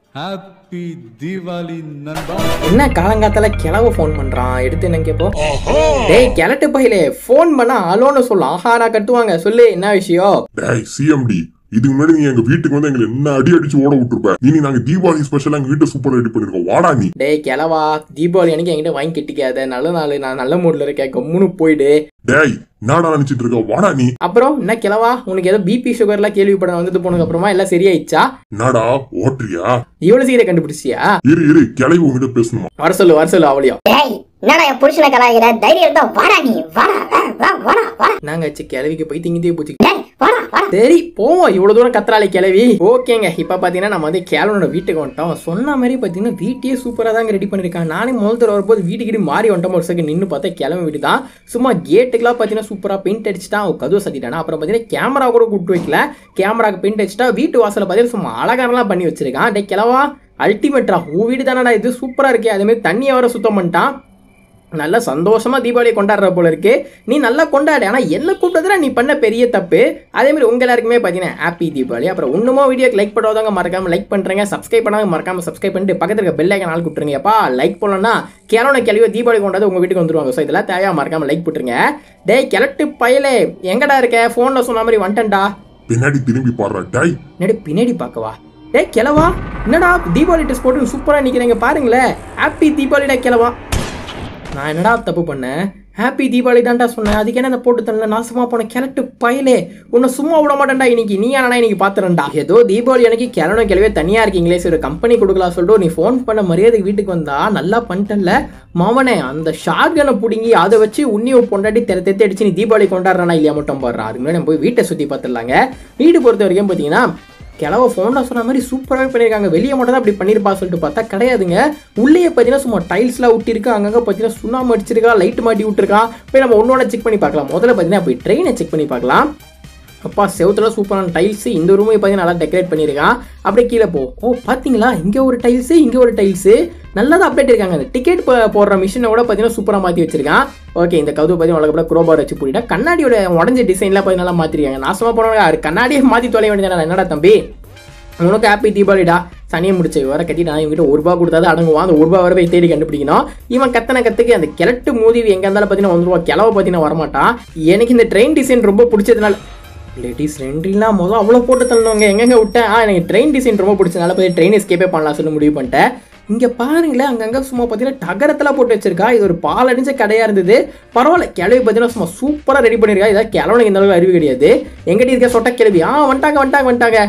happy Deepavali நண்பா என்ன காலங்காத்தால கிளவு ஃபோன் பண்றான் எடுத்து என்ன கேப்போ டேய் கிழட்டு பையலே ஃபோன் பண்ணா அலோன்னு சொல்லு ஆஹாரா கட்டுவாங்க சொல்லு என்ன விஷயம் டேய் சிஎம்டி இதுக்கு முன்னாடி நீ எங்க வீட்டுக்கு வந்து எங்களை என்ன அடி அடிச்சு ஓட விட்டுருப்ப இனி நாங்க தீபாவளி ஸ்பெஷலா எங்க வீட்டை சூப்பர் ரெடி பண்ணிருக்கோம் வாடா நீ டேய் கிளவா தீபாவளி அன்னைக்கு என்கிட்ட வாங்கி கட்டிக்காத நல்ல நாள் நான் நல்ல மூட்ல இருக்கேன் கம்முன்னு போயிடு டேய் என்னடா நினைச்சிட்டு இருக்க வாடா நீ அப்புறம் என்ன கிளவா உனக்கு ஏதோ பிபி சுகர்லாம் கேள்விப்பட வந்துட்டு போனதுக்கு அப்புறமா எல்லாம் சரியாயிடுச்சா என்னடா ஓட்டுறியா இவ்வளவு சீக்கிரம் கண்டுபிடிச்சியா இரு இரு கிளவி உங்ககிட்ட பேசணுமா வர சொல்லு வர சொல்லு அவளையும் டேய் என்னடா என் புருஷனை கலாய்க்கிற தைரியம் இருந்தா வாடா நீ வாடா வா, வா வாடா வாடா நாங்க ஆச்சு கிளவிக்கு போய் திங்கிட்டே போச்சு டேய் வாடா வாடா சரி போவோம் இவ்வளவு தூரம் கத்துறாளே கிளவி ஓகேங்க இப்ப பாத்தீங்கன்னா நம்ம வந்து கேலனோட வீட்டுக்கு வந்துட்டோம் சொன்ன மாதிரி பாத்தீங்கன்னா வீட்டையே சூப்பரா தாங்க ரெடி பண்ணிருக்காங்க நானே முதல் தடவை வரும்போது வீட்டுக்கு மாறி வந்துட்டோம் ஒரு செகண்ட் நின்று பார்த்தா கிளம்பி வீடு தான் சும்மா கேட்டுக்கெல்லாம் பாத்தீங்கன்னா சூப்பரா பெயிண்ட் அடிச்சுட்டா கதவு சத்திட்டானா அப்புறம் பாத்தீங்கன்னா கேமரா கூட கூட்டு வைக்கல கேமராக்கு பெயிண்ட் அடிச்சுட்டா வீட்டு வாசல பாத்தீங்கன்னா சும்மா அழகானலாம் பண்ணி வச்சிருக்கான் டே கிளவா அல்டிமேட்ரா உன் வீடு தானடா இது சூப்பரா இருக்கே அதே மாதிரி தண்ணியை வர சுத்தம் பண்ணிட்டான் நல்லா சந்தோஷமா தீபாவளி கொண்டாடுற போல இருக்கு நீ நல்லா கொண்டாடு ஆனால் என்ன கூப்பிட்டதுல நீ பண்ண பெரிய தப்பு அதே மாதிரி உங்க எல்லாருக்குமே பார்த்தீங்கன்னா ஹாப்பி தீபாவளி அப்புறம் இன்னமும் வீடியோக்கு லைக் பண்ணுறவங்க மறக்காம லைக் பண்ணுறேங்க சப்ஸ்கிரைப் பண்ணாங்க மறக்காம சப்ஸ்கிரைப் பண்ணிட்டு பக்கத்துல இருக்க பெல் ஐக்கன் ஆள் கூப்பிட்டுருங்க அப்பா லைக் பண்ணலன்னா கிளவன கிளவியோ தீபாவளி கொண்டாந்து உங்க வீட்டுக்கு வந்துருவாங்க ஸோ இதெல்லாம் தேவையா மறக்காம லைக் போட்டுருங்க டேய் கிழட்டு பயலே எங்கடா இருக்க ஃபோனில் சொன்ன மாதிரி வந்துட்டேன்டா பின்னாடி திரும்பி பாடுறா டேய் என்னடி பின்னாடி பார்க்கவா டேய் கிளவா என்னடா தீபாவளி ட்ரெஸ் போட்டு சூப்பராக நிற்கிறீங்க பாருங்களேன் ஹாப்பி தீபாவளிடா கிளவா நான் என்னடா தப்பு பண்ணேன் ஹாப்பி தீபாவளி தான்டா சொன்னேன் அதுக்கு என்ன இந்த போட்டு தரல நாசமா போன கிழட்டு பயலே உன்னை சும்மா விட மாட்டேன்டா இன்னைக்கு நீ ஆனா இன்னைக்கு பாத்துறேன்டா ஏதோ தீபாவளி அன்னைக்கு கிளணும் கிளவே தனியா இருக்கீங்களே சரி ஒரு கம்பெனி கொடுக்கலாம் சொல்லிட்டு நீ ஃபோன் பண்ண மரியாதைக்கு வீட்டுக்கு வந்தா நல்லா பண்ணிட்டல மாமனே அந்த ஷார்கனை பிடுங்கி அதை வச்சு உன்னியை பொண்டாட்டி தெர தெத்து அடிச்சு நீ தீபாவளி கொண்டாடுறானா இல்லையா மட்டும் பாடுறா அதுக்கு முன்னாடி நம்ம போய் வீட்டை சுற்றி பார்த்துடலாங்க வீடு பொறுத்த வரைக்கும் பார்த்தீங்கன்னா கிளவ ஃபோனில் சொன்ன மாதிரி சூப்பராகவே பண்ணியிருக்காங்க வெளியே மட்டும் தான் அப்படி பண்ணியிருப்பா சொல்லிட்டு பார்த்தா கிடையாதுங்க உள்ளே பார்த்தீங்கன்னா சும்மா டைல்ஸ்லாம் விட்டிருக்கா அங்கங்கே பார்த்தீங்கன்னா சுண்ணாம்பு அடிச்சிருக்கா லைட் மாட்டி விட்டுருக்கா போய் நம்ம ஒன்றோட செக் பண்ணி பார்க்கலாம் முதல்ல பார்த்தீங்கன்னா போய் ட்ரெயினை செக் பண்ணி பார்க்கலாம் அப்பா செவுத்துல சூப்பரான டைல்ஸ் இந்த ரூமே பார்த்தீங்கன்னா நல்லா டெக்கரேட் பண்ணியிருக்கான் அப்படியே கீழே போ ஓ பார்த்தீங்களா இங்கே ஒரு டைல்ஸு இங்கே ஒரு டைல்ஸு நல்லா தான் அப்டேட் இருக்காங்க அந்த டிக்கெட் போடுற மிஷினை கூட பார்த்தீங்கன்னா சூப்பராக மாற்றி வச்சிருக்கான் ஓகே இந்த கதவு பார்த்தீங்கன்னா வழக்கப்பட குரோபார் வச்சு பூட்டிட்டா கண்ணாடியோட உடஞ்ச டிசைன்லாம் பார்த்தீங்கன்னா நல்லா மாற்றிருக்காங்க நாசமாக போனவங்க கண்ணாடியை மாற்றி தொலை வேண்டியதானே என்னடா தம்பி உனக்கு ஹாப்பி தீபாவளிடா சனியை முடிச்ச வர கட்டிட்டு நான் இவங்கிட்ட ஒரு ரூபா கொடுத்தாது அடங்குவான் அந்த ஒரு ரூபா வர போய் தேடி கண்டுபிடிக்கணும் இவன் கத்தனை கத்துக்கு அந்த கிழட்டு மோதி எங்க இருந்தாலும் பார்த்தீங்கன்னா வந்துருவா கிளவ பார்த்தீங்கன்னா வரமாட்டான் எனக்கு இந்த ட்ரெயின் டிசைன் ரொம்ப பிடிச்சதுனால லேடிஸ் ரெண்டுலாம் முதல் அவ்வளோ போட்டு தள்ளவங்க எங்கெங்க விட்டேன் ஆ எனக்கு ட்ரெயின் டிசைன் ரொம்ப பிடிச்சதுனால போய் ட்ரெயின் எஸ்கேப்பே பண்ணலாம் சொல்லி முடிவு பண்ணிட்டேன் இங்கே பாருங்களேன் அங்கங்கே சும்மா பார்த்தீங்கன்னா டகரத்தெல்லாம் போட்டு வச்சிருக்கா இது ஒரு பால் அடிச்ச கடையாக இருந்தது பரவாயில்ல கிளவி பார்த்தீங்கன்னா சும்மா சூப்பராக ரெடி பண்ணியிருக்கா இதான் கிழவனுக்கு இந்த அளவுக்கு அறிவு கிடையாது எங்கிட்ட இருக்க சொட்ட கிளவி ஆ வந்துட்டாங்க வந்துட்டாங்க வந்துட்டாங்க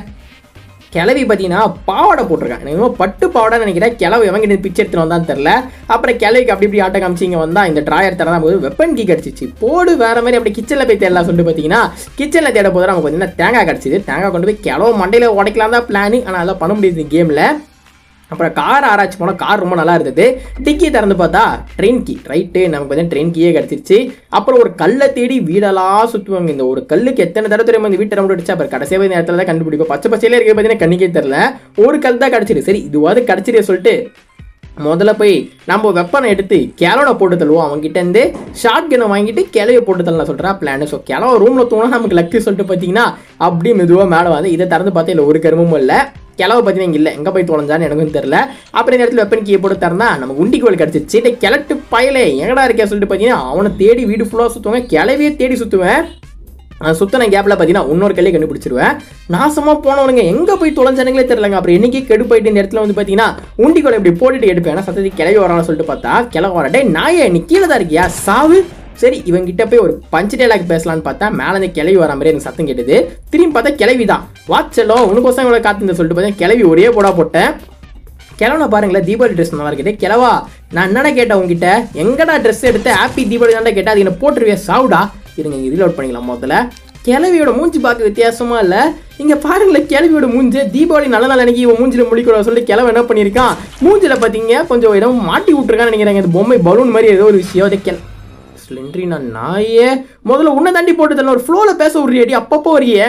கிளவி பார்த்தீங்கன்னா பாவாடை போட்டிருக்கான் எனக்கு என்னமோ பட்டு பாவாடை நினைக்கிறேன் கிளவி எவங்கிட்ட பிச்சை எடுத்துட்டு வந்தான்னு தெரில அப்புறம் கிளவிக்கு அப்படி இப்படி ஆட்ட காமிச்சு இங்கே வந்தா இந்த ட்ராயர் தரதான் போது வெப்பன் கீ கிடச்சிச்சு போடு வேற மாதிரி அப்படி கிச்சனில் போய் தேடலாம் சொல்லிட்டு பார்த்தீங்கன்னா கிச்சனில் தேட போது நமக்கு பார்த்தீங்கன்னா தேங்காய் கிடச்சிது தேங்காய் கொண்டு போய் கிளவு மண்டையில் உடைக்கலாம் தான் பிளானு ஆனால் அதெல்லாம் பண்ண முடியுது கேமில் அப்புறம் கார் ஆராய்ச்சி போனால் கார் ரொம்ப நல்லா இருந்தது டிக்கி திறந்து பார்த்தா ட்ரெயின் கீ ரைட்டு நமக்கு பார்த்தீங்கன்னா ட்ரெயின் கீயே கிடச்சிருச்சு அப்புறம் ஒரு கல்லை தேடி வீடெல்லாம் சுற்றுவாங்க இந்த ஒரு கல்லுக்கு எத்தனை தடவை தெரியுமா இந்த வீட்டை ரவுண்ட் அடிச்சா அப்புறம் கடைசியாக நேரத்தில் தான் கண்டுபிடிக்கும் பச்சை பச்சையிலே இருக்க பார்த்தீங்கன்னா கண்ணிக்கே தெரில ஒரு கல் தான் கிடச்சிரு சரி இதுவாது கிடச்சிரு சொல்லிட்டு முதல்ல போய் நம்ம வெப்பனை எடுத்து கிளவனை போட்டு தள்ளுவோம் அவங்ககிட்ட இருந்து ஷார்ட் கனை வாங்கிட்டு கிளவியை போட்டு தள்ளலாம் சொல்கிறா பிளான் ஸோ கிளவ ரூமில் தூணா நமக்கு லக்கு சொல்லிட்டு பார்த்தீங்கன்னா அப்படியே மெதுவாக மேலே வந்து இதை திறந்து பார்த்தா இல்லை ஒரு கருமும் இல்லை கிளவு பார்த்தீங்கன்னா இங்கே இல்லை எங்கே போய் தொலைஞ்சான்னு எனக்கும் தெரியல அப்புறம் இந்த இடத்துல வெப்பன் கீயை போட்டு தரனா நம்ம உண்டிக்கோல் கிடச்சிச்சு டே கிழட்டு பயலே எங்கடா இருக்கே சொல்லிட்டு பார்த்தீங்கன்னா அவனை தேடி வீடு ஃபுல்லாக சுற்றுவேன் கிளவியே தேடி சுற்றுவேன் சுத்தன கேப்பில் பார்த்தீங்கன்னா இன்னொரு கல்லையை கண்டுபிடிச்சிருவேன் நாசமாக போனவனுங்க எங்கே போய் தொலைஞ்சானுங்களே தெரியலங்க அப்புறம் என்னைக்கு கெடு போயிட்டு இந்த இடத்துல வந்து பார்த்தீங்கன்னா உண்டிக்கோலை இப்படி போட்டுட்டு எடுப்பேன் ஏன்னா சத்தத்துக்கு கிளவி வரான்னு சொல்லிட்டு பார்த்தா கிளவ வர டே நாயே நீ கீழே தான் இருக்கியா சாவு சரி இவங்கிட்ட போய் ஒரு பஞ்சு டைலாக் பேசலான்னு பார்த்தா மேலே இந்த கிளவி வர மாதிரி எனக்கு சத்தம் கேட்டது திரும்பி பார்த்தா கிளவி தான் வாட்சலோ உனக்கோசம் இவ்வளோ காத்து சொல்லிட்டு பார்த்தா கிளவி ஒரே போடா போட்டேன் கிழவனை பாருங்களேன் தீபாவளி ட்ரெஸ் நல்லா இருக்குது கிழவா நான் என்னடா கேட்டேன் உங்ககிட்ட எங்கடா ட்ரெஸ் எடுத்து ஹாப்பி தீபாவளி தாண்டா கேட்டேன் அது என்ன போட்டுருவியா சாவுடா இருங்க இங்கே ரீலோட் பண்ணிக்கலாம் முதல்ல கிளவியோட மூஞ்சி பார்க்க வித்தியாசமா இல்லை இங்கே பாருங்களேன் கிளவியோட மூஞ்சி தீபாவளி நல்ல நாள் அன்னைக்கு இவன் மூஞ்சில முடிக்கூட சொல்லி கிளவ என்ன பண்ணியிருக்கான் மூஞ்சில பார்த்தீங்க கொஞ்சம் இடம் மாட்டி விட்டுருக்கான்னு நினைக்கிறாங்க இந்த பொம்மை பலூன் மாதிரி ஏதோ ஒரு விஷயம் அதை கிள ஸ்லெண்ட்ரினா நாயே முதல்ல உன்னை தாண்டி போட்டு தரல ஒரு ஃப்ளோவில் பேச விட்றியடி அப்பப்போ வரியே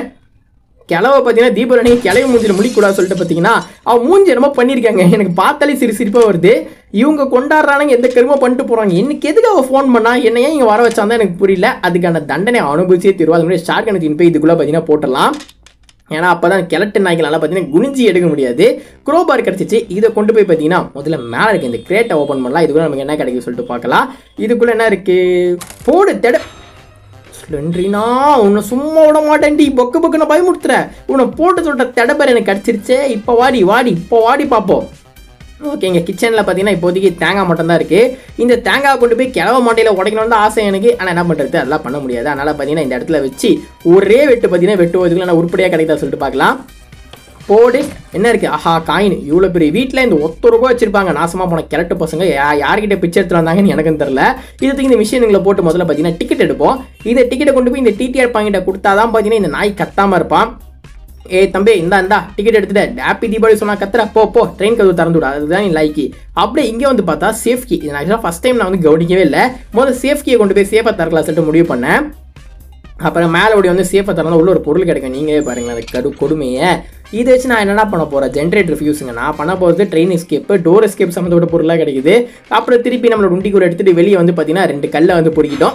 கிளவ பார்த்தீங்கன்னா தீபாவளி கிளவி மூஞ்சில முடிக்கூடாது சொல்லிட்டு பார்த்தீங்கன்னா அவன் மூஞ்சி என்னமோ பண்ணியிருக்காங்க எனக்கு பார்த்தாலே சிரி சிரிப்பாக வருது இவங்க கொண்டாடுறானுங்க எந்த கருமோ பண்ணிட்டு போகிறாங்க எனக்கு எதுக்கு அவள் ஃபோன் பண்ணா என்ன ஏன் இங்கே வர வச்சாந்தான் எனக்கு புரியல அதுக்கான தண்டனை அனுபவிச்சே தருவா அது முன்னாடி ஷார்க் எனக்கு போய் இதுக்குள்ளே பார்த்தீங்கன்னா போட்டுடலாம் ஏன்னா அப்போ தான் கிழட்டு நாய்களால் பார்த்தீங்கன்னா குனிஞ்சி எடுக்க முடியாது குரோபார் கிடச்சிச்சு இதை கொண்டு போய் பார்த்தீங்கன்னா முதல்ல மேலே இருக்க இந்த கிரேட்டை ஓப்பன் பண்ணலாம் இதுக்குள்ள நமக்கு என்ன கிடைக்கும் சொல்லிட்டு பார்க்கலாம் இதுக்குள்ளே என்ன இருக்குது போடு தெட ஸ்லெண்ட்ரினா உன்னை சும்மா விட மாட்டேன்டி பொக்கு பொக்குன்னு பயமுடுத்துற உன்னை போட்டு சொல்கிற தடப்பர் எனக்கு கிடச்சிருச்சே இப்போ வாடி வாடி இப்போ வாடி பார்ப்போம் ஓகேங்க கிச்சனில் பார்த்தீங்கன்னா இப்போதைக்கு தேங்காய் மட்டும் தான் இருக்குது இந்த தேங்காய் கொண்டு போய் கிழவ மாட்டையில் உடைக்கணும்னு தான் ஆசை எனக்கு ஆனால் என்ன பண்ணுறது அதெல்லாம் பண்ண முடியாது அதனால் பார்த்தீங்கன்னா இந்த இடத்துல வச்சு ஒரே வெட்டு பார்த்தீங்கன்னா வெட்டுவதுக்குள்ள நான் உருப்படியாக கிடைக்குதா சொல்லிட்டு பார்க்கலாம் போடு என்ன இருக்கு ஆஹா காயின் இவ்வளோ பெரிய வீட்டில் இந்த ஒத்த ரூபாய் வச்சிருப்பாங்க நாசமாக போன கிழட்டு பசங்க யா- யார்கிட்ட பிச்சை எடுத்து வந்தாங்கன்னு எனக்கும் தெரில இதுக்கு இந்த மிஷினுங்களை போட்டு முதல்ல பார்த்தீங்கன்னா டிக்கெட் எடுப்போம் இந்த டிக்கெட்டை கொண்டு போய் இந்த டிடிஆர் பாங்கிட்ட கொடுத்தா தான் பார்த்தீங்கன்னா இந்த நாய் கத்தாமல் இருப்பான் ஏய் தம்பி இந்தா இந்தா டிக்கெட் எடுத்துட்ட ஹாப்பி தீபாவளி சொன்னா கத்துற போ போ ட்ரெயின் கதவு திறந்து விடு அதுதான் நீ லைக்கி அப்படியே இங்கே வந்து பார்த்தா சேஃப் கீ இது ஆக்சுவலாக ஃபஸ்ட் டைம் நான் வந்து கவனிக்கவே இல்லை முதல்ல சேஃப் கீயை கொண்டு போய் சேஃபாக தரலாம் சொல்லிட்டு முடிவு பண்ணேன் அப்புறம் மேலே ஓடி வந்து சேஃபாக தரலாம் உள்ள ஒரு பொருள் கிடைக்கும் நீங்களே பாருங்களேன் அந்த கடு கொடுமையை இதை வச்சு நான் என்னடா பண்ண போகிறேன் ஜென்ரேட்டர் ஃபியூஸுங்க நான் பண்ண போகிறது ட்ரெயின் எஸ்கேப்பு டோர் எஸ்கேப் சம்மந்தப்பட்ட பொருளாக கிடைக்குது அப்புறம் திருப்பி நம்மளோட உண்டிக்குள்ள எடுத்துகிட்டு வெளியே வந்து பார்த்தீங்கன்னா ரெண்டு கல்லை வந்து பொறுக்கிட்டோம்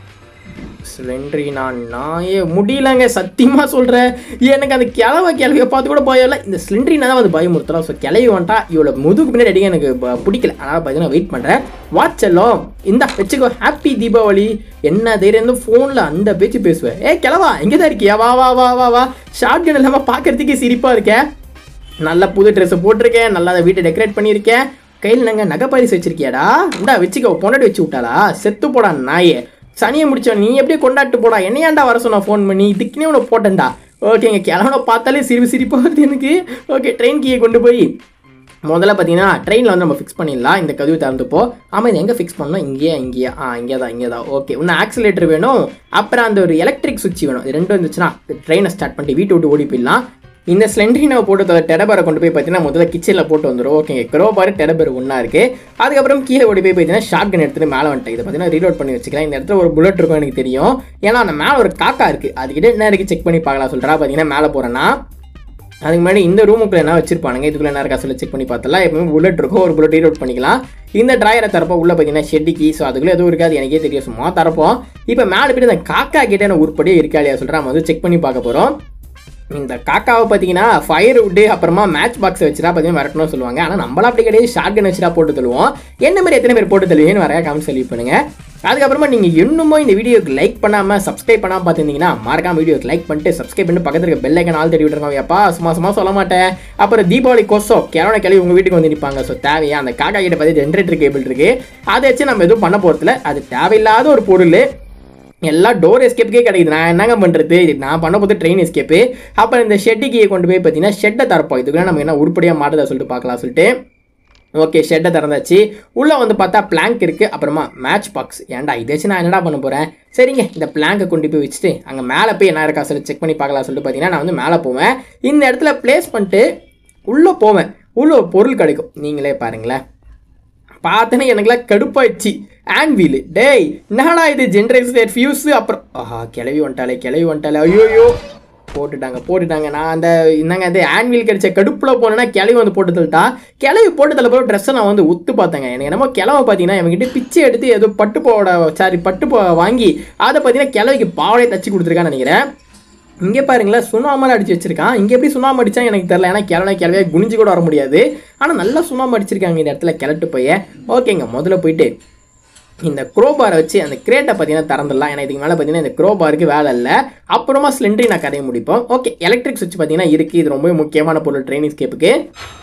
சிலிண்டரி நான் நாயே முடியலங்க சத்தியமாக சொல்கிறேன் எனக்கு அந்த கிளவை கிளவியை பார்த்து கூட பயம்ல இந்த சிலிண்டரினா தான் வந்து பயமுறுத்தலாம் ஸோ கிளவி வந்துட்டா இவ்வளோ முதுகு பின்னாடி அடிக்க எனக்கு ப- பிடிக்கல அதனால் பார்த்தீங்கன்னா வெயிட் பண்ணுறேன் வாட்செல்லாம் இந்தா வச்சுக்கோ ஹாப்பி தீபாவளி என்ன தைரியம் இருந்து ஃபோனில் அந்த பேச்சு பேசுவேன் ஏ கிளவா எங்கே தான் இருக்கியா வா வா வா வா வா ஷார்ட் கன் இல்லாமல் பார்க்கறதுக்கே சிரிப்பாக இருக்கேன் நல்ல புது ட்ரெஸ்ஸை போட்டிருக்கேன் நல்லா அதை வீட்டை டெக்கரேட் பண்ணியிருக்கேன் கையில் நாங்கள் நகை பரிசு வச்சிருக்கியாடா இந்தா வச்சுக்கோ பொண்டாட்டி வச்சு விட்டாளா செத்து போடா நாயே சனியை முடிச்சவன் நீ எப்படியே கொண்டாட்டு போடா என்னையாண்டா வர சொன்ன ஃபோன் பண்ணி இதுக்குனே உன்னை போட்டேன்டா ஓகேங்க கிளம்புன பார்த்தாலே சிரிப்பு சிரிப்பாக வருது எனக்கு ஓகே ட்ரெயின் கீயை கொண்டு போய் முதல்ல பார்த்தீங்கன்னா ட்ரெயினில் வந்து நம்ம ஃபிக்ஸ் பண்ணிடலாம் இந்த கதவு திறந்துப்போ ஆமாம் இது எங்கே ஃபிக்ஸ் பண்ணணும் இங்கேயா இங்கேயா ஆ இங்கே தான் இங்கே தான் ஓகே இன்னும் ஆக்சிலேட்டர் வேணும் அப்புறம் அந்த ஒரு எலக்ட்ரிக் சுவிட்ச் வேணும் இது ரெண்டும் இருந்துச்சுன்னா ட்ரெயினை ஸ்டார்ட் பண்ணிட்டு வீட்டை விட்டு ஓடி போயிடலாம் இந்த ஸ்லெண்ட்ரினை போட்டு டெடபரை கொண்டு போய் பார்த்தீங்கன்னா முதல்ல கிச்சனில் போட்டு வந்துடும் ஓகேங்க க்ரோபார் டெடபர் ஒன்றா இருக்குது அதுக்கப்புறம் கீழே ஓடி போய் பார்த்தீங்கன்னா ஷார்ட் கன் எடுத்துட்டு மேலே வந்துட்டேன் இதை பார்த்தீங்கன்னா ரீலோட் பண்ணி வச்சுக்கலாம் இந்த இடத்துல ஒரு புல்லட் இருக்கும் எனக்கு தெரியும் ஏன்னா அந்த மேலே ஒரு காக்கா இருக்குது அதுக்கிட்ட என்ன இருக்குது செக் பண்ணி பார்க்கலாம் சொல்கிறா பார்த்தீங்கன்னா மேலே போகிறேன்னா அதுக்கு முன்னாடி இந்த ரூமுக்குள்ள என்ன வச்சிருப்பானுங்க இதுக்குள்ள என்ன இருக்கா சொல்லி செக் பண்ணி பார்த்தலாம் எப்பவுமே புல்லட் இருக்கும் ஒரு புல்லட் ரீலோட் பண்ணிக்கலாம் இந்த டிராயரை தரப்போ உள்ள பார்த்தீங்கன்னா ஷெட்டிக்கு ஸோ அதுக்குள்ள எதுவும் இருக்காது எனக்கே தெரியும் சும்மா தரப்போம் இப்போ மேலே போயிட்டு இந்த காக்கா கிட்ட என்ன உருப்படியே இருக்கா இல்லையா சொல்லிட்டு நம்ம வந்து செக் பண்ணி பார்க்க போகிறோம் இந்த காக்காவை பார்த்தீங்கன்னா ஃபயர் விட்டு அப்புறமா மேட்ச் பாக்ஸ் வச்சுட்டா பார்த்தீங்கன்னா விரட்டணும்னு சொல்லுவாங்க ஆனால் நம்மளா அப்படி கிடையாது ஷார்ட் கன் வச்சுட்டா போட்டு தள்ளுவோம் என்ன மாதிரி எத்தனை பேர் போட்டு தள்ளுவீங்கன்னு வரையா கமெண்ட் சொல்லி பண்ணுங்க அதுக்கப்புறமா நீங்கள் இன்னுமோ இந்த வீடியோக்கு லைக் பண்ணாமல் சப்ஸ்கிரைப் பண்ணாமல் பார்த்துருந்தீங்கன்னா மறக்காம வீடியோக்கு லைக் பண்ணிட்டு சப்ஸ்கிரைப் பண்ணிட்டு பக்கத்துல இருக்க பெல் ஐக்கன் ஆள் தேடி விட்டுருங்க அப்பா சும்மா சும்மா சொல்ல மாட்டேன் அப்புறம் தீபாவளி கோசம் கிழவன கிளவி உங்கள் வீட்டுக்கு வந்து நிற்பாங்க ஸோ தேவையா அந்த காக்கா கிட்ட பார்த்து ஜென்ரேட்டர் கேபிள் இருக்கு அதை வச்சு நம்ம எதுவும் பண்ண போகிறதுல அது தேவையில்லாத ஒரு பொருள் எல்லாம் டோர் எஸ்கேப்புக்கே கிடைக்குது நான் என்னங்க பண்ணுறது நான் பண்ண போது ட்ரெயின் எஸ்கேப்பு அப்புறம் இந்த ஷெட்டுக்கு கொண்டு போய் பார்த்தீங்கன்னா ஷெட்டை தரப்போம் இதுக்குள்ள நம்ம என்ன உருப்படியாக மாட்டுதா சொல்லிட்டு பார்க்கலாம் சொல்லிட்டு ஓகே ஷெட்டை திறந்தாச்சு உள்ளே வந்து பார்த்தா பிளாங்க் இருக்குது அப்புறமா மேட்ச் பாக்ஸ் ஏன்டா இதை வச்சு நான் என்னடா பண்ண போகிறேன் சரிங்க இந்த பிளாங்கை கொண்டு போய் வச்சுட்டு அங்கே மேலே போய் என்ன இருக்கா சொல்லி செக் பண்ணி பார்க்கலாம் சொல்லிட்டு பார்த்தீங்கன்னா நான் வந்து மேலே போவேன் இந்த இடத்துல ப்ளேஸ் பண்ணிட்டு உள்ளே போவேன் உள்ளே ஒரு பொருள் கிடைக்கும் நீங்களே பாருங்களேன் பார்த்தேன்னா எனக்குலாம் கடுப்பாயிடுச்சு ஆன் வீலு டேய் என்னடா இது ஜென்ரேட்டர் ஃபியூஸு அப்புறம் ஆஹா கிளவி வந்துட்டாலே கிளவி வந்துட்டாலே ஐயோயோ போட்டுட்டாங்க போட்டுட்டாங்க நான் அந்த என்னங்க அது ஆன்வீல் கிடைச்ச கடுப்பில் போனேன்னா கிளவி வந்து போட்டு தள்ளிட்டா கிளவி போட்டு தள்ள போகிற ட்ரெஸ்ஸை நான் வந்து உத்து பார்த்தேங்க எனக்கு என்னமோ கிளவை பார்த்தீங்கன்னா இவங்ககிட்ட பிச்சை எடுத்து ஏதோ பட்டு போட சாரி பட்டு போ வாங்கி அதை பார்த்தீங்கன்னா கிளவிக்கு பாவடையை தச்சு கொடுத்துருக்கான்னு நினைக்கிறேன் இங்கே பாருங்களேன் சுண்ணாமல் அடிச்சு வச்சிருக்கான் இங்கே எப்படி சுண்ணாம்பு அடிச்சா எனக்கு தெரியல ஏன்னா கிளவை கிளவையாக குனிஞ்சு கூட வர முடியாது ஆனால் நல்லா சுண்ணாம்பு அடிச்சிருக்காங்க இந்த இடத்துல கிளட்டு போய் ஓகேங்க முதல்ல போயிட்டு இந்த க்ரோபாரை வச்சு அந்த கிரேட்டை பார்த்தீங்கன்னா திறந்துடலாம் ஏன்னா இதுக்கு மேலே பார்த்தீங்கன்னா இந்த க்ரோபாருக்கு வேலை இல்லை அப்புறமா சிலிண்டரி நான் கதையை முடிப்போம் ஓகே எலக்ட்ரிக் சுவிட்ச் பார்த்தீங்கன்னா இருக்குது இது ரொம்ப முக்கியமான பொருள் ட்ரைனிங் ஸ்கேப்புக்கு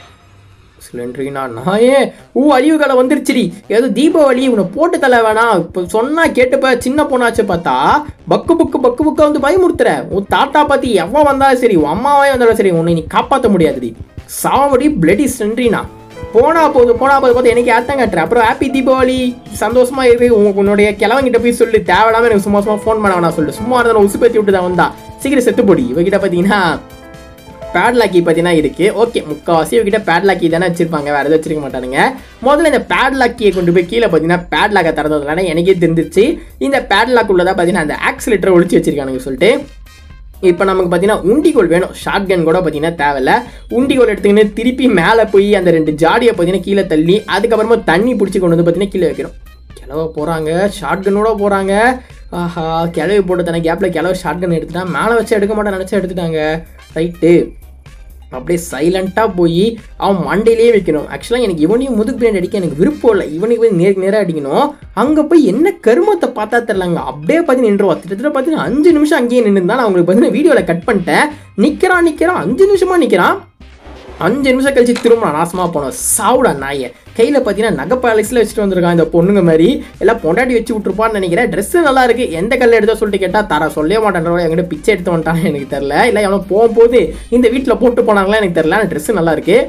சிலிண்டரினா நாயே ஊ அழிவு காலம் வந்துருச்சுடி ஏதோ தீபாவளி உன்னை போட்டு தலை வேணாம் இப்போ சொன்னா கேட்டுப்ப சின்ன பொண்ணாச்சு பார்த்தா பக்கு புக்கு பக்கு புக்கா வந்து பயமுறுத்துற உன் தாத்தா பாத்தி எவன் வந்தாலும் சரி உன் அம்மாவே வந்தாலும் சரி உன்னை நீ காப்பாற்ற முடியாதுடி சாவடி பிளடி சிலிண்டரினா போனா போது போனா போது பார்த்து எனக்கு அர்த்தம் காட்டுற அப்புறம் ஹாப்பி தீபாவளி சந்தோஷமா இரு உன் உன்னுடைய கிழவங்கிட்ட போய் சொல்லு தேவையில்லாம எனக்கு சும்மா சும்மா ஃபோன் பண்ண வேணாம் சொல்லு சும்மா இருந்தாலும் உசு பேத்தி விட்டு தான் வந்தா சீக்கிரம் செத்து போடி இவகிட்ட பார்த்தீங்கன்னா பேட்லாக்கி பார்த்தீங்கன்னா இருக்குது ஓகே முக்கால்வாசி இவகிட்ட பேட்லாக்கி தானே வச்சிருப்பாங்க வேறு எதுவும் வச்சிருக்க மாட்டானுங்க முதல்ல இந்த பேட்லாக்கியை கொண்டு போய் கீழே பார்த்தீங்கன்னா பேட்லாக்கை திறந்ததுனால எனக்கே தெரிஞ்சிச்சு இந்த பேட்லாக் உள்ளதா பார்த்தீங்கன்னா அந்த ஆக்சிலேட்டரை ஒழிச்சு வச்சிருக்கானுங்க சொல்லிட்டு இப்போ நமக்கு பார்த்தீங்கன்னா உண்டிகோல் வேணும் ஷார்ட் கன் கூட பார்த்தீங்கன்னா தேவையில்ல உண்டிகோல் எடுத்துக்கின்னு திருப்பி மேலே போய் அந்த ரெண்டு ஜாடியை பார்த்தீங்கன்னா கீழே தள்ளி அதுக்கப்புறமா தண்ணி பிடிச்சி கொண்டு வந்து பார்த்தீங்கன்னா கீழே வைக்கிறோம் கிளவ போகிறாங்க ஷார்ட் கன்னோட போகிறாங்க ஆஹா கிளவி போட்டு தானே கேப்பில் கிளவ ஷார்ட் கன் எடுத்துட்டா மேலே வச்சு எடுக்க மாட்டேன் நினச்சா எடுத்துட்டாங்க ரைட்டு அப்படியே சைலண்ட்டாக போய் அவன் மண்டையிலேயே வைக்கணும் ஆக்சுவலாக எனக்கு இவனையும் முதுகு பின்னாடி அடிக்க எனக்கு விருப்பம் இல்லை இவனுக்கு போய் நேருக்கு நேராக அடிக்கணும் அங்கே போய் என்ன கருமத்தை பார்த்தா தெரிலங்க அப்படியே பார்த்தீங்கன்னா நின்றுவா கிட்டத்தட்ட பார்த்தீங்கன்னா அஞ்சு நிமிஷம் அங்கேயே நின்று நான் உங்களுக்கு பார்த்தீங்கன்னா வீடியோவில் கட் பண்ணிட்டேன் நிற்கிறான் நிற்கிறான் அஞ்சு நிமிஷமாக நிற்கிறான் அஞ்சு நிமிஷம் கழிச்சு திரும்ப நாசமாக போனோம் சாவுடா நாயை கையில் பார்த்தீங்கன்னா நகை பாலிஸில் வச்சுட்டு வந்திருக்கான் இந்த பொண்ணுங்க மாதிரி எல்லாம் பொண்டாட்டி வச்சு விட்டுருப்பான்னு நினைக்கிறேன் ட்ரெஸ்ஸு நல்லா இருக்கு எந்த கல்ல எடுத்தா சொல்லிட்டு கேட்டால் தர சொல்லவே மாட்டேன் என்கிட்ட பிச்சை எடுத்து வந்துட்டான் எனக்கு தெரில இல்லை எவனோ போகும்போது இந்த வீட்டில் போட்டு போனாங்களா எனக்கு தெரில ஆனால் ட்ரெஸ்ஸு நல்லா இருக்கு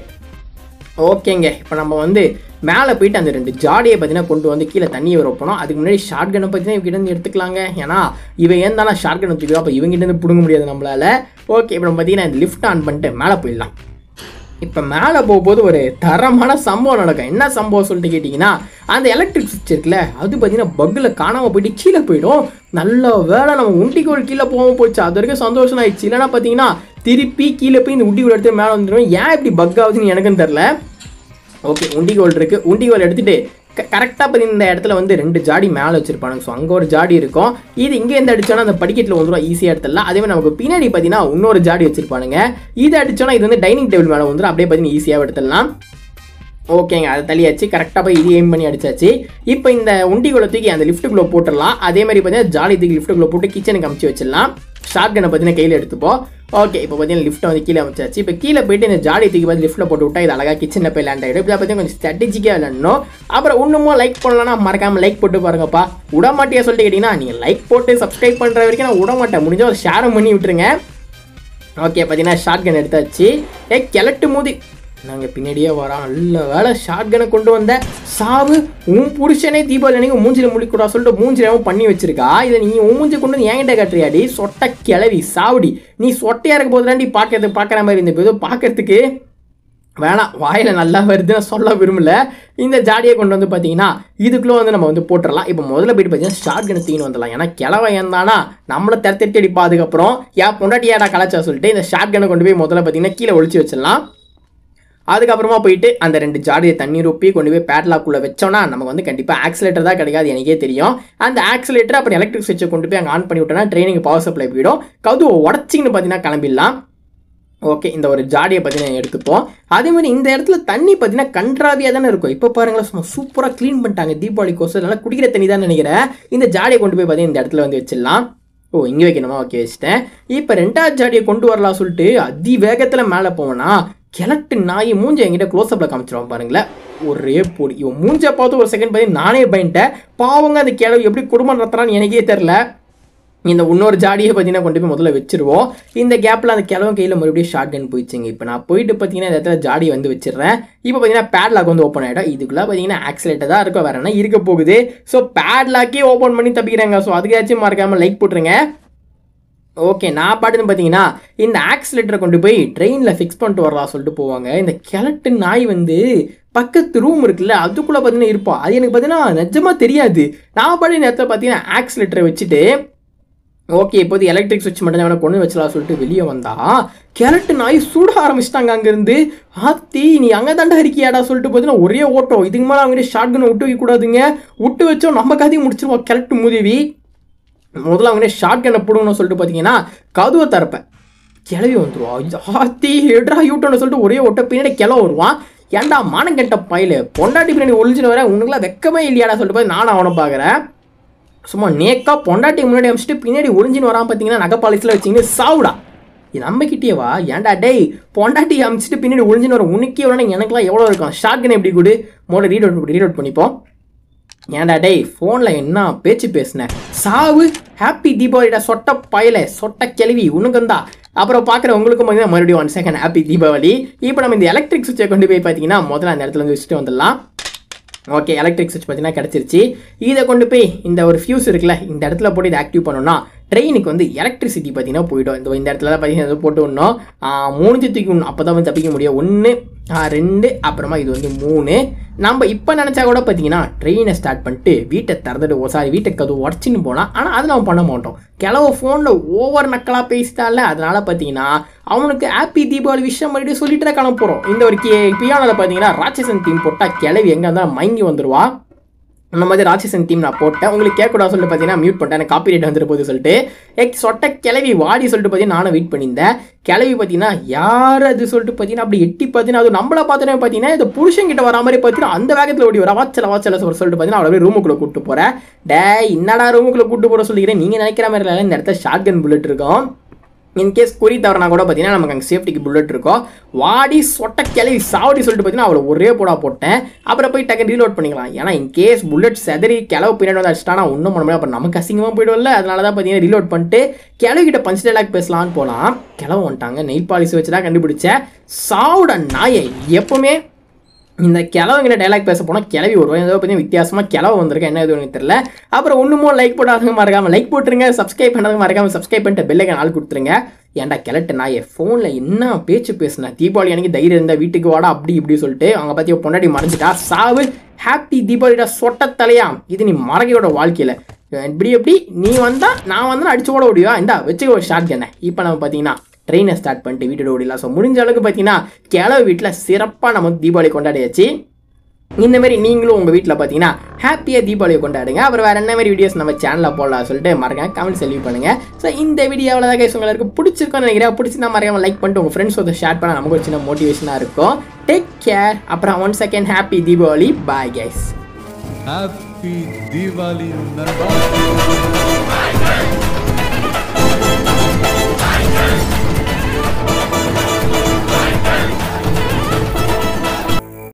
ஓகேங்க இப்போ நம்ம வந்து மேலே போயிட்டு அந்த ரெண்டு ஜாடியை பார்த்தீங்கன்னா கொண்டு வந்து கீழே தண்ணியை வர போனோம் அதுக்கு முன்னாடி ஷார்ட் கனை பார்த்தீங்கன்னா இவங்க இருந்து எடுத்துக்கலாங்க ஏன்னா இவன் ஏன் தானே ஷார்ட் கன் வச்சுக்கிறோம் அப்போ இவங்கிட்ட இருந்து பிடுங்க முடியாது நம்மளால ஓகே இப்போ நம்ம பார்த்தீங்கன்னா இந்த லிஃப்ட் ஆன் பண்ணிட்டு மேலே போயிடலாம் இப்போ மேலே போகும்போது ஒரு தரமான சம்பவம் நடக்கும் என்ன சம்பவம் சொல்லிட்டு கேட்டிங்கன்னா அந்த எலக்ட்ரிக் சுவிட்ச் இருக்குல்ல அது பார்த்தீங்கன்னா பக்கில் காணாமல் போயிட்டு கீழே போயிடும் நல்ல வேலை நம்ம உண்டிகோல் கீழே போகாமல் போச்சு அது வரைக்கும் சந்தோஷம் ஆயிடுச்சு இல்லைன்னா பார்த்தீங்கன்னா திருப்பி கீழே போய் இந்த உண்டிகோல் எடுத்து மேலே வந்துடும் ஏன் இப்படி பக் ஆகுதுன்னு எனக்கும் தெரில ஓகே உண்டிகோல் இருக்குது உண்டிகோல் எடுத்துகிட்டு கரெக்டாக பார்த்தீங்கன்னா இந்த இடத்துல வந்து ரெண்டு ஜாடி மேலே வச்சிருப்பானுங்க ஸோ அங்கே ஒரு ஜாடி இருக்கும் இது இங்கே இருந்து அடிச்சோன்னா அந்த படிக்கட்டில் வந்துடும் ஈஸியாக எடுத்துடலாம் அதே மாதிரி நமக்கு பின்னாடி பார்த்தீங்கன்னா இன்னொரு ஜாடி வச்சிருப்பானுங்க இது அடிச்சோன்னா இது வந்து டைனிங் டேபிள் மேலே வந்துடும் அப்படியே பார்த்தீங்கன்னா ஈஸியாக எடுத்துடலாம் ஓகேங்க அதை தள்ளியாச்சு கரெக்டாக போய் இது எய்ம் பண்ணி அடிச்சாச்சு இப்போ இந்த உண்டிகுள்ள தூக்கி அந்த லிஃப்ட்டுக்குள்ளே போட்டுடலாம் அதே மாதிரி பார்த்தீங்கன்னா ஜாலி தூக்கி லிஃப்ட்டுக்குள்ளே போட்டு கிச்சனுக்கு அமுச்சு வச்சிடலாம் ஷார்ட் கனை பார்த்தீங்கன்னா கையில் எடுத்துப்போம் ஓகே இப்போ பார்த்தீங்கன்னா லிஃப்ட்டை வந்து கீழே அமைச்சாச்சு இப்போ கீழே போயிட்டு இந்த ஜாடி தூக்கி பார்த்து லிஃப்ட்டில் போட்டு விட்டா இது அழகாக கிச்சனில் போய் லேண்ட் ஆகிடும் இப்போ பார்த்தீங்கன்னா கொஞ்சம் ஸ்ட்ராட்டஜிக்காக விளாடணும் அப்புறம் இன்னமும் லைக் பண்ணலன்னா மறக்காமல் லைக் போட்டு பாருங்கப்பா விடமாட்டியா சொல்லிட்டு கேட்டிங்கன்னா நீங்கள் லைக் போட்டு சப்ஸ்கிரைப் பண்ணுற வரைக்கும் நான் விட மாட்டேன் முடிஞ்சால் ஒரு ஷேரும் பண்ணி விட்டுருங்க ஓகே பார்த்தீங்கன்னா ஷார்ட் கன் எடுத்தாச்சு ஏ கிழட்டு மோதி நாங்கள் பின்னாடியே வரோம் நல்ல வேலை ஷார்ட் கனை கொண்டு வந்த சாவு உன் புருஷனே தீபாவளி அன்னைக்கு மூஞ்சில முழிக்கூடா சொல்லிட்டு மூஞ்சிலாவும் பண்ணி வச்சிருக்கா இதை நீ உன் மூஞ்சி கொண்டு வந்து என்கிட்ட காட்டுறியாடி சொட்ட கிளவி சாவடி நீ சொட்டையா இருக்க போதுதாண்டி பார்க்கறது பார்க்குற மாதிரி இந்த ஏதோ பார்க்கறதுக்கு வேணாம் வாயில் நல்லா வருதுன்னு சொல்ல விரும்பல இந்த ஜாடியை கொண்டு வந்து பார்த்தீங்கன்னா இதுக்குள்ளே வந்து நம்ம வந்து போட்டுடலாம் இப்போ முதல்ல போயிட்டு பார்த்தீங்கன்னா ஷார்ட் கன் தீனு வந்துடலாம் ஏன்னா கிழவன் ஏந்தானா நம்மளை தரத்தட்டி அடிப்பா அதுக்கப்புறம் ஏன் பொண்டாட்டி ஏடா கலாச்சா சொல்லிட்டு இந்த ஷார்ட் கனை கொண்டு போய் முதல்ல பார்த்தீங்கன்னா கீழே ஒழிச்சு வச்சிடலாம் அதுக்கப்புறமா போயிட்டு அந்த ரெண்டு ஜாடியை தண்ணி ரொப்பி கொண்டு போய் பேட்லாக்குள்ளே வச்சோன்னா நமக்கு வந்து கண்டிப்பாக ஆக்சிலேட்டர் தான் கிடைக்காது எனக்கே தெரியும் அந்த ஆக்சிலேட்டர் அப்புறம் எலக்ட்ரிக் சுவிட்சை கொண்டு போய் அங்கே ஆன் பண்ணி விட்டோம்னா ட்ரெயினிங் பவர் சப்ளை போயிடும் கதுவை உடச்சிங்கன்னு பார்த்தீங்கன்னா கிளம்பிடலாம் ஓகே இந்த ஒரு ஜாடியை பார்த்தீங்கன்னா எடுத்துப்போம் அதே மாதிரி இந்த இடத்துல தண்ணி பார்த்தீங்கன்னா கன்றாவியாக தானே இருக்கும் இப்போ பாருங்களேன் சும்மா சூப்பராக க்ளீன் பண்ணிட்டாங்க தீபாவளி கோசம் நல்லா குடிக்கிற தண்ணி தான் நினைக்கிறேன் இந்த ஜாடியை கொண்டு போய் பார்த்தீங்கன்னா இந்த இடத்துல வந்து வச்சிடலாம் ஓ இங்கே வைக்கணுமா ஓகே வச்சிட்டேன் இப்போ ரெண்டாவது ஜாடியை கொண்டு வரலாம் சொல்லிட்டு அதி வேகத்தில் மேலே போவேனா கிழட்டு நாய் மூஞ்ச என்கிட்ட க்ளோஸ்அப்பில் காமிச்சிருவான் பாருங்களேன் ஒரே பொடி இவன் மூஞ்ச பார்த்து ஒரு செகண்ட் பார்த்து நானே பயன்ட்டேன் பாவங்க அந்த கிழவு எப்படி குடும்பம் நடத்துறான்னு எனக்கே தெரில இந்த இன்னொரு ஜாடியை பார்த்தீங்கன்னா கொண்டு போய் முதல்ல வச்சிருவோம் இந்த கேப்பில் அந்த கிழவன் கையில் மறுபடியும் ஷார்ட் கன் போயிடுச்சுங்க இப்போ நான் போயிட்டு பார்த்தீங்கன்னா இந்த இடத்துல ஜாடியை வந்து வச்சிடுறேன் இப்போ பார்த்தீங்கன்னா பேட்லாக் வந்து ஓப்பன் ஆகிடும் இதுக்குள்ளே பார்த்தீங்கன்னா ஆக்சிலேட்டர் தான் இருக்கும் வேற என்ன இருக்க போகுது ஸோ பேட்லாக்கே ஓப்பன் பண்ணி தப்பிக்கிறாங்க ஸோ அதுக்காச்சும் மறக்காமல் லைக் போட்டுருங்க ஓகே நான் பாட்டுன்னு பார்த்தீங்கன்னா இந்த ஆக்சிலேட்டரை கொண்டு போய் ட்ரெயினில் ஃபிக்ஸ் பண்ணிட்டு வரலாம் சொல்லிட்டு போவாங்க இந்த கிழட்டு நாய் வந்து பக்கத்து ரூம் இருக்குல்ல அதுக்குள்ளே பார்த்தீங்கன்னா இருப்போம் அது எனக்கு பார்த்தீங்கன்னா நிஜமாக தெரியாது நான் பாட்டு இந்த இடத்துல பார்த்தீங்கன்னா ஆக்சிலேட்டரை வச்சுட்டு ஓகே இப்போது எலக்ட்ரிக் சுவிட்ச் மட்டும் தான் கொண்டு வச்சலாம் சொல்லிட்டு வெளியே வந்தா கிழட்டு நாய் சூட ஆரம்பிச்சிட்டாங்க அங்கேருந்து ஆத்தி நீ அங்கே தாண்டா இருக்கியாடா சொல்லிட்டு பார்த்தீங்கன்னா ஒரே ஓட்டம் இதுக்கு மேலே அவங்க ஷார்ட் கன் விட்டு வைக்கக்கூடாதுங்க விட்டு வச்சோம் நம்ம கதையை முடிச்சிருவோம் கிழட்டு மூதேவி முதல்ல அவங்க ஷார்ட் கன்னை போடணும்னு சொல்லிட்டு பார்த்தீங்கன்னா கதுவை தரப்பேன் கிளவி வந்துருவான் ஆத்தி ஹெட்ரா யூட்டோன்னு சொல்லிட்டு ஒரே ஒட்ட பின்னாடி கிளவு வருவான் ஏன்டா மானங்கெட்ட பயில பொண்டாட்டி பின்னாடி ஒளிஞ்சுன்னு வர உனக்குலாம் வெக்கமே இல்லையாடா சொல்லிட்டு பார்த்து நானும் அவனை பார்க்குறேன் சும்மா நேக்கா பொண்டாட்டி முன்னாடி அமைச்சிட்டு பின்னாடி ஒளிஞ்சின்னு வரான் பார்த்தீங்கன்னா நகை பாலிசில் வச்சிங்கன்னு சாவுடா இது நம்மக்கிட்டே வா ஏன்டா டேய் பொண்டாட்டி அமைச்சிட்டு பின்னாடி ஒளிஞ்சின்னு வர உனக்கே வரணும் எனக்குலாம் எவ்வளோ இருக்கும் ஷார்ட் கன் எப்படி கொடு முதல்ல ரீட் அவுட் ரீட் அவுட் பண்ணிப்போம் ஏன்டா டேய் ஃபோனில் என்ன பேச்சு பேசுனேன் சாவு ஹாப்பி தீபாவளிடா சொட்ட பயல சொட்ட கிளவி உனக்குந்தா அப்புறம் பார்க்குற உங்களுக்கும் பார்த்தீங்கன்னா மறுபடியும் ஒன் செகண்ட் ஹாப்பி தீபாவளி இப்போ நம்ம இந்த எலக்ட்ரிக் சுவிட்சை கொண்டு போய் பார்த்தீங்கன்னா முதல்ல அந்த இடத்துல வந்து வச்சுட்டு வந்துடலாம் ஓகே எலக்ட்ரிக் சுவிட்ச் பார்த்தீங்கன்னா கிடச்சிருச்சு இதை கொண்டு போய் இந்த ஒரு ஃபியூஸ் இருக்குல்ல இந்த இடத்துல போட்டு இதை ஆக்டிவ் பண்ணோம்னா ட்ரெயினுக்கு வந்து எலக்ட்ரிசிட்டி பார்த்தீங்கன்னா போயிடும் இந்த இந்த இடத்துல தான் பார்த்தீங்கன்னா ஏதோ போட்டு விடணும் மூணு தூக்கி விடணும் அப்போ தான் வந்து தப்பிக்க முடியும் ஒன்று ரெண்டு அப்புறமா இது வந்து மூணு நம்ம இப்போ நினச்சா கூட பார்த்தீங்கன்னா ட்ரெயினை ஸ்டார்ட் பண்ணிட்டு வீட்டை திறந்துட்டு ஓ சாரி வீட்டை கதவு உடச்சின்னு போனால் ஆனால் அது நம்ம பண்ண மாட்டோம் கிளவு ஃபோனில் ஓவர் நக்கலாக பேசிட்டால அதனால பார்த்தீங்கன்னா அவனுக்கு ஹாப்பி தீபாவளி விஷயம் மறுபடியும் சொல்லிட்டு தான் கிளம்ப போகிறோம் இந்த ஒரு கே பியானோவில் பார்த்தீங்கன்னா ராட்சசன் டீம் போட்டால் கிளவி எங்கே இருந்தால் மயங்கி வந்துடுவா அந்த மாதிரி ராட்சசன் டீம் நான் போட்டேன் உங்களுக்கு கேட்கக்கூடாது சொல்லிட்டு பார்த்தீங்கன்னா மியூட் பண்ணிட்டேன் எனக்கு காப்பி ரைட் வந்துட்டு போகுது சொல்லிட்டு எக் சொட்ட கிளவி வாடி சொல்லிட்டு பார்த்தீங்கன்னா நானும் வெயிட் பண்ணியிருந்தேன் கிளவி பார்த்தீங்கன்னா யார் அது சொல்லிட்டு பார்த்தீங்கன்னா அப்படி எட்டி பார்த்தீங்கன்னா அது நம்மள பார்த்தோன்னே பார்த்தீங்கன்னா இந்த புருஷன் கிட்ட வர மாதிரி பார்த்தீங்கன்னா அந்த வேகத்தில் ஓடி வர வாச்சல வாச்சல சொல்லிட்டு பார்த்தீங்கன்னா அவளை ரூமுக்குள்ளே கூட்டு போகிறேன் டே என்னடா ரூமுக்குள்ளே கூட்டு போகிற சொல்லிக்கிறேன் நீங்கள் நினைக்கிற மாதிரி இல்லை இந்த இடத்துல ஷார்ட் கன் புல்லட் இருக்கும் இன்கேஸ் குறி தவறனா கூட பார்த்தீங்கன்னா நமக்கு அங்கே சேஃப்டிக்கு புல்லட் இருக்கும் வாடி சொட்ட கிளவி சாவடி சொல்லிட்டு பார்த்தீங்கன்னா அவளை ஒரே போடா போட்டேன் அப்புறம் போய் டக்கு ரீலோட் பண்ணிக்கலாம் ஏன்னா இன்கேஸ் புல்லட் செதறி கிளவு பின்னாடி வந்து அடிச்சிட்டானா ஒன்றும் பண்ண முடியாது அப்புறம் நமக்கு அசிங்கமாக போயிடும்ல அதனால தான் பார்த்தீங்கன்னா ரீலோட் பண்ணிட்டு கிளவு கிட்ட பஞ்ச் டைலாக் பேசலாம்னு போகலாம் கிளவு வந்துட்டாங்க நெயில் பாலிசி வச்சு தான் கண்டுபிடிச்சேன் சாவுட நாயை எப்பவுமே இந்த கிழவங்கிட்ட டைலாக் பேச போனால் கிளவி வருவோம் ஏதோ பற்றி வித்தியாசமாக கிளவு வந்திருக்கேன் என்ன எதுவும் தெரியல அப்புறம் ஒன்றுமோ லைக் போடாதவங்க மறக்காம லைக் போட்டுருங்க சப்ஸ்கிரைப் பண்ணாதவங்க மறக்காம சப்ஸ்கிரைப் பண்ணிட்டு பெல்லைக்கு நாள் கொடுத்துருங்க ஏன்டா கிளட்டு நான் என் ஃபோனில் என்ன பேச்சு பேசினேன் தீபாவளி அன்னைக்கு தைரியம் இருந்தால் வீட்டுக்கு வாடா அப்படி இப்படி சொல்லிட்டு அவங்க பற்றி பொண்டாட்டி மறைஞ்சிட்டா சாவு ஹாப்பி தீபாவளிடா சொட்ட தலையா இது நீ மறக்கையோட வாழ்க்கையில் இப்படி எப்படி நீ வந்தா நான் வந்தா அடிச்சு ஓட முடியும் இந்தா வச்சுக்க ஒரு ஷார்ட் கண்ணை இப்போ நம்ம பார்த்தீங்கன்னா ட்ரெயினை ஸ்டார்ட் பண்ணிட்டு வீட்டோட ஓடிடலாம் ஸோ முடிஞ்ச அளவுக்கு பார்த்தீங்கன்னா கிளவு வீட்டில் சிறப்பாக நம்ம வந்து தீபாவளி கொண்டாடியாச்சு இந்த மாதிரி நீங்களும் உங்கள் வீட்டில் பார்த்தீங்கன்னா ஹாப்பியாக தீபாவளியை கொண்டாடுங்க அப்புறம் வேறு என்ன மாதிரி வீடியோஸ் நம்ம சேனலில் போடலாம் சொல்லிட்டு மறக்காம கமெண்ட் செலவு பண்ணுங்க ஸோ இந்த வீடியோ அவ்வளோதான் கைஸ் உங்களுக்கு பிடிச்சிருக்கோன்னு நினைக்கிறேன் பிடிச்சிருந்தா மறக்காம லைக் பண்ணிட்டு உங்கள் ஃப்ரெண்ட்ஸோட ஷேர் பண்ண நமக்கு ஒரு சின்ன மோட்டிவேஷனாக இருக்கும் டேக் கேர் அப்புறம் one second happy Deepavali bye guys happy Deepavali நண்பா